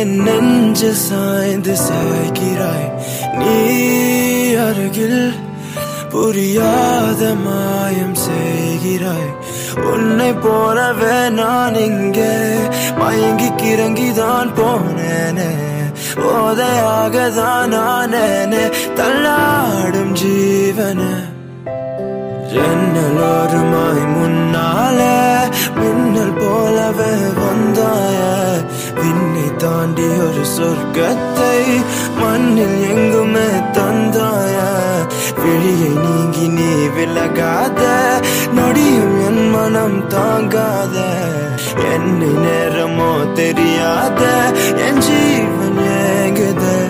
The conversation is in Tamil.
என் நெஞ்சு சாய்ந்து சாய்கிறாய் நீ அருகில் புரியாத மாயம் செய்கிறாய் உன்னை போலவே நான் இங்கே மயங்கி கிறங்கிதான் போனேனே போதையாக தான் நானேனே தள்ளாடும் ஜீவனே ஜன்னலோரமாய் முன்னாலே மின்னல் போலவே வந்தாய விண்ணை தாண்டி ஒரு சொர்க்கத்தை மண்ணில் எங்குமே தந்தாய விழியை நீங்கி நீ விலகாத நொடியும் என் மனம் தாங்காத என்னை நேரமோ தெரியாத என் ஜீவன் ஏங்குதே